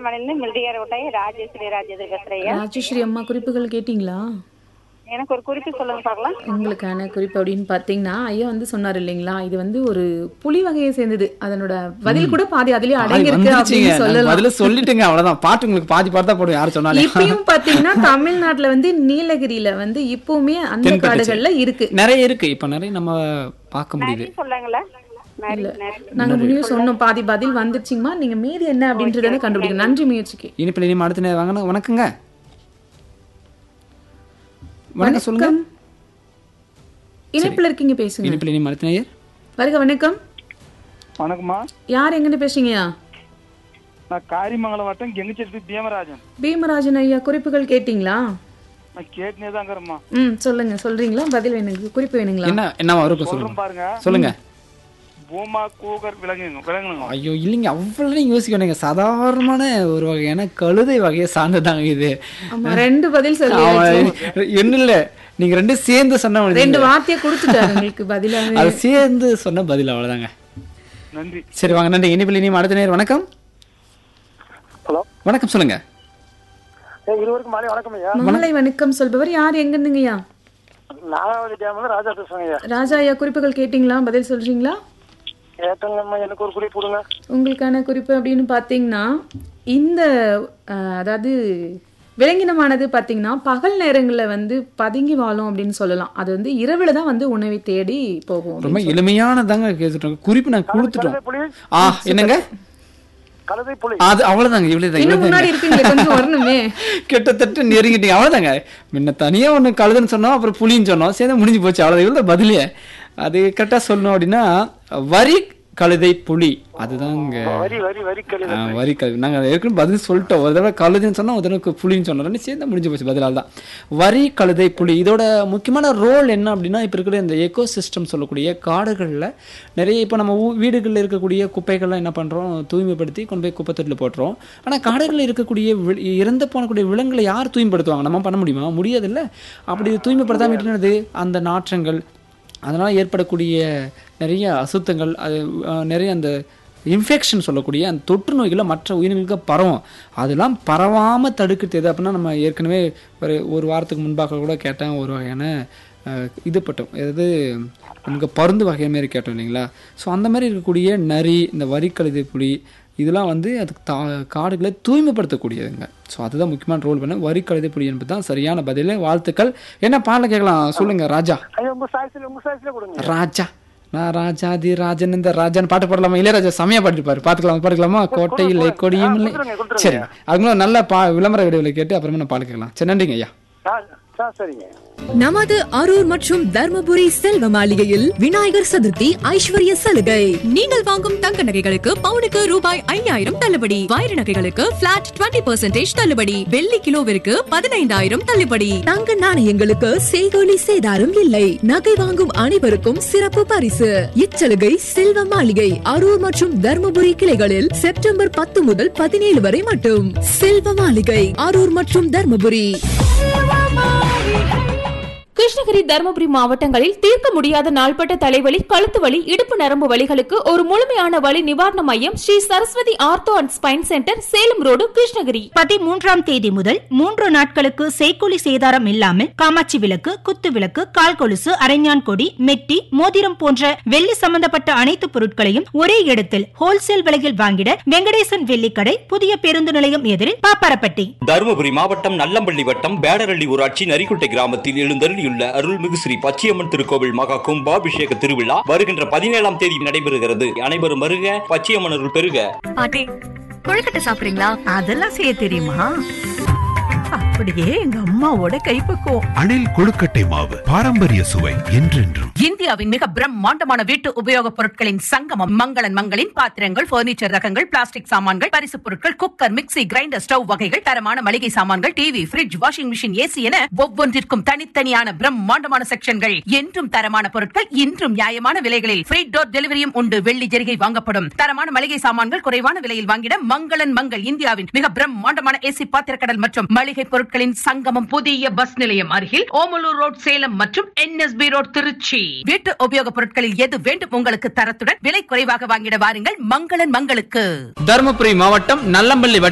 திருவண்ணாமலையிலிருந்து மில்டிகார ஒட்டாய் ராஜேஸ்வரி ராஜேந்திர பேசுறேன் ராஜஸ்ரீ அம்மா குறிப்புகள் கேட்டிங்களா எனக்கு ஒரு குறிப்பு சொல்லுங்க பார்க்கலாம் உங்களுக்கான குறிப்பு அப்படின்னு பார்த்தீங்கன்னா ஐயா வந்து சொன்னார் இல்லைங்களா இது வந்து ஒரு புலி வகையை சேர்ந்தது அதனோட பதில் கூட பாதி அதுலயே அடங்கி இருக்கு வந்துருச்சுங்க அப்படின்னு சொல்லலாம் பதில சொல்லிட்டுங்க அவ்வளவுதான் பாட்டு உங்களுக்கு பாதி பாட்டு தான் போடும் யாரும் சொன்னாலே இப்பயும் பாத்தீங்கன்னா தமிழ்நாட்டுல வந்து நீலகிரியில வந்து இப்பவுமே அந்த தென்பட்டுச்சு. காடுகள்ல இருக்கு நிறைய இருக்கு இப்ப நிறைய நம்ம பார்க்க முடியுது சொல்லுங்களா நரி நரி நாங்க முடிவு சொன்னோம் பாதி பதில் வந்துருச்சுங்கம்மா நீங்க மீதி என்ன அப்படின்றத கண்டுபிடிங்க நன்றி முயற்சிக்கு இனிப்பில் இனிமே அடுத்த நேரம் வாங்க வணக்கங்க வணக்கம் சொல்லுங்க இணைப்புல இருக்கீங்க பேசுங்க இனிப்பில் இனிமே அடுத்த நேயர் வருக வணக்கம் வணக்கம்மா யார் எங்கன்னு பேசுறீங்கயா நான் காரிமங்கலம் வட்டம் கெங்கச்செட்டி பீமராஜன் பீமராஜன் ஐயா குறிப்புகள் கேட்டிங்களா நான் கேட்டுனே தாங்கிறேம்மா ம் சொல்லுங்க சொல்றீங்களா பதில் வேணுங்க குறிப்பு வேணுங்களா என்ன என்ன இருக்கும் சொல்றேன் சொல்லுங்க பாருங்க சொல்லுங்க பூமா கூகர் விலங்குங்க விலங்குங்க ஐயோ இல்லைங்க அவ்வளோ யோசிக்கணுங்க சாதாரணமான ஒரு வகையான கழுதை வகையை சார்ந்ததாங்க இது ஆமா ரெண்டு பதில் சொல்லி என்ன இல்ல நீங்க ரெண்டும் சேர்ந்து சொன்ன உடனே ரெண்டு வார்த்தையை கொடுத்துட்டாரு உங்களுக்கு பதிலாவே அது சேர்ந்து சொன்ன பதில் அவ்வளவுதாங்க நன்றி சரி வாங்க நன்றி இனிப்பில் இனிமே அடுத்த நேரம் வணக்கம் ஹலோ வணக்கம் சொல்லுங்க இருவருக்கும் மாலை வணக்கம் ஐயா மாலை வணக்கம் சொல்பவர் யார் எங்க இருந்துங்கய்யா நாகாவதி டேம் வந்து ராஜா பேசுறேங்க ஐயா ராஜா ஐயா குறிப்புகள் கேட்டிங்களா பதில் சொல்றீங்களா கேட்டங்கம்மா எனக்கு ஒரு குறிப்பு கொடுங்க உங்களுக்கான குறிப்பு அப்படின்னு பார்த்தீங்கன்னா இந்த அஹ், அதாவது விலங்கினமானது பார்த்தீங்கன்னா பகல் நேரங்களில் வந்து பதுங்கி வாழும் அப்படின்னு சொல்லலாம் அது வந்து இரவுல தான் வந்து உணவை தேடி போகும் ரொம்ப எளிமையானதாங்க கேட்டுட்டோம் குறிப்பு நான் கொடுத்துட்டோம் புலி ஆ என்னங்க கழுதை புலி அது அவ்வளவுதாங்க இவ்வளவுதான் இன்னும் இவ்வளவுதாங்க முன்னாடி இருக்கீங்களே கொஞ்சம் வரணுமே கிட்டத்தட்ட நெருங்கிட்டீங்க அவ்வளவுதாங்க முன்ன தனியா ஒண்ணு கழுதுன்னு சொன்னோம் அப்புறம் புலின்னு சொன்னோம் சேர்ந்து முடிஞ்சு போச்சு அவ்வளவு இவ்வளவு பதிலே அது கரெக்டா சொல்லணும் அப்படின்னா வரி கழுதை புலி அதுதாங்க வரி வரி வரி கழுதை ஆ, வரி கழுதை நாங்க ஏற்கனவே பதில் சொல்லிட்டோம் ஒரு தடவை கழுதைன்னு சொன்னா ஒரு தடவை புலின்னு சொன்னோம் ரெண்டு சேர்ந்து முடிஞ்சு போச்சு பதிலால் தான் வரி கழுதை புலி இதோட முக்கியமான ரோல் என்ன அப்படின்னா இப்போ இருக்கிற இந்த எக்கோ சிஸ்டம் சொல்லக்கூடிய காடுகளில் நிறைய இப்போ நம்ம ஊ- வீடுகளில் இருக்கக்கூடிய குப்பைகள்லாம் என்ன பண்ணுறோம் தூய்மைப்படுத்தி கொண்டு போய் குப்பை தொட்டில் போட்டுறோம் ஆனால் காடுகளில் இருக்கக்கூடிய வி- இறந்து போனக்கூடிய விலங்குகளை யார் தூய்மைப்படுத்துவாங்க நம்ம பண்ண முடியுமா முடியாதுல்ல அப்படி தூய்மைப்படுத்தாம விட்டுனது அந்த நாற்றங்கள் அதனால் ஏற்படக்கூடிய நிறைய அசுத்தங்கள் அது அஹ், நிறைய அந்த இன்ஃபெக்ஷன் சொல்லக்கூடிய அந்த தொற்று நோய்களை மற்ற உயிரினங்களுக்கு பரவும் அதெல்லாம் பரவாமல் தடுக்கிறது எது அப்படின்னா நம்ம ஏற்கனவே ஒரு ஒரு வாரத்துக்கு முன்பாக கூட கேட்டேன் ஒரு வகையான அஹ், இது பட்டோம் அதாவது நமக்கு பருந்து வகை மாரி கேட்டோம் இல்லைங்களா ஸோ அந்த மாதிரி இருக்கக்கூடிய நரி இந்த வரிக்கழுதை புலி இதெல்லாம் வந்து அதுக்கு தா காடுகளை தூய்மைப்படுத்தக்கூடியதுங்க ஸோ அதுதான் முக்கியமான ரோல் பண்ண வரிக்கழுதை புலி என்பது தான் சரியான பதில் வாழ்த்துக்கள் என்ன பாடல கேட்கலாம் சொல்லுங்க ராஜா ஐயா உங்க சாய்ஸ்ல உங்க சாய்ஸ்ல கொடுங்க ராஜா நான் ராஜாதி ராஜன் இந்த ராஜன் பாட்டு பாடலாமா இளையராஜா செமையா பாடிருப்பாரு பாத்துக்கலாமா பாட்டுக்கலாமா கோட்டை இல்லை கொடியும் இல்லை கொடுத்துருங்க, கொடுத்துருங்க. சரி அவங்களும் நல்ல பா விளம்பர விடைகளை கேட்டு அப்புறமா நான் பாட்டு கேட்கலாம் சரி நன்றிங்க ஐயா ஆ, ஆ, சரிங்க நமது அரூர் மற்றும் தர்மபுரி செல்வ மாளிகையில் விநாயகர் சதுர்த்தி ஐஸ்வர்ய சலுகை நீங்கள் வாங்கும் தங்க நகைகளுக்கு பவுனுக்கு ரூபாய் ஐயாயிரம் தள்ளுபடி வைர நகைகளுக்கு பிளாட் 20% தள்ளுபடி வெள்ளி கிலோவிற்கு பதினைந்தாயிரம் தள்ளுபடி தங்க நாணயங்களுக்கு செய்கோலி சேதாரம் இல்லை நகை வாங்கும் அனைவருக்கும் சிறப்பு பரிசு இச்சலுகை செல்வ மாளிகை அரூர் மற்றும் தர்மபுரி கிளைகளில் செப்டம்பர் பத்து முதல் பதினேழு வரை மட்டும் செல்வ மாளிகை அரூர் மற்றும் தர்மபுரி கிருஷ்ணகிரி தருமபுரி மாவட்டங்களில் தீர்க்க முடியாத நாள்பட்ட தலைவலி கழுத்து வலி இடுப்பு நரம்பு வலிகளுக்கு ஒரு முழுமையான வலி நிவாரண மையம் Sri Saraswathi ortho and spine centre Salem road Krishnagiri பதிமூன்றாம் தேதி முதல் மூன்று நாட்களுக்கு செய்கூலி சேதாரம் இல்லாமல் காமாட்சி விளக்கு குத்து விளக்கு கால் கொலுசு அரைஞான் கொடி மெட்டி மோதிரம் போன்ற வெள்ளி சம்பந்தப்பட்ட அனைத்து பொருட்களையும் ஒரே இடத்தில் ஹோல்சேல் விலையில் வாங்கிட வெங்கடேசன் வெள்ளிக்கடை புதிய பேருந்து நிலையம் எதிரில் பாப்பாரப்பட்டி தருமபுரி மாவட்டம் நல்லம்பள்ளி வட்டம் பேடரள்ளி ஊராட்சி நரிக்குட்டை கிராமத்தில் எழுந்தருளியுள்ள அருள்மிகு ஸ்ரீ பச்சையம்மன் திருக்கோவில் மகா கும்பாபிஷேக திருவிழா வருகின்ற பதினேழாம் தேதி நடைபெறுகிறது அனைவரும் வருக பச்சையம்மன் அருள் பெறுக பாட்டி கொழுக்கட்டை சாப்பிடுறீங்களா அதெல்லாம் செய்ய தெரியுமா அப்படியே எங்க அம்மாவோட கைப்பக்குவம் அணில் கொழுக்கட்டை மாவு பாரம்பரிய சுவை என்றென்றும் இந்தியாவின் மிக பிரம்மாண்டமான வீட்டு உபயோகப் பொருட்களின் சங்கமம் மங்களன் மங்களின் பாத்திரங்கள் பர்னிச்சர் ரகங்கள் பிளாஸ்டிக் சாமான்கள் பரிசுப் பொருட்கள் குக்கர் மிக்ஸி கிரைண்டர் ஸ்டவ் வகைகள் தரமான மளிகை சாமான்கள் TV fridge washing machine AC என ஒவ்வொன்றிற்கும் தனித்தனியான பிரம்மாண்டமான செக்ஷன்கள் என்றும் தரமான பொருட்கள் இன்றும் நியாயமான விலைகளில் ஃப்ரீ டோர் டெலிவரியும் உண்டு வெள்ளி ஜெரிகை வாங்கப்படும் தரமான மளிகை சாமான்கள் குறைவான விலையில் வாங்கிட மங்களன் மங்கள் இந்தியாவின் மிக பிரம்மாண்டமான ஏசி பாத்திரக்கடல் மற்றும் மளிகை பொருட்களின் சங்கமம் புதிய பஸ் நிலையம் அருகில் ஓமலூர் ரோட் சேலம் மற்றும் என்எஸ்பி ரோட் திருச்சி வீட்டு உபயோகப் பொருட்களில் எது வேண்டும் உங்களுக்கு தரத்துடன் விலை குறைவாக வாங்கிட வாருங்கள் மங்களன் மங்களுக்கு தருமபுரி மாவட்டம் நல்லம்பள்ளி வட்டம்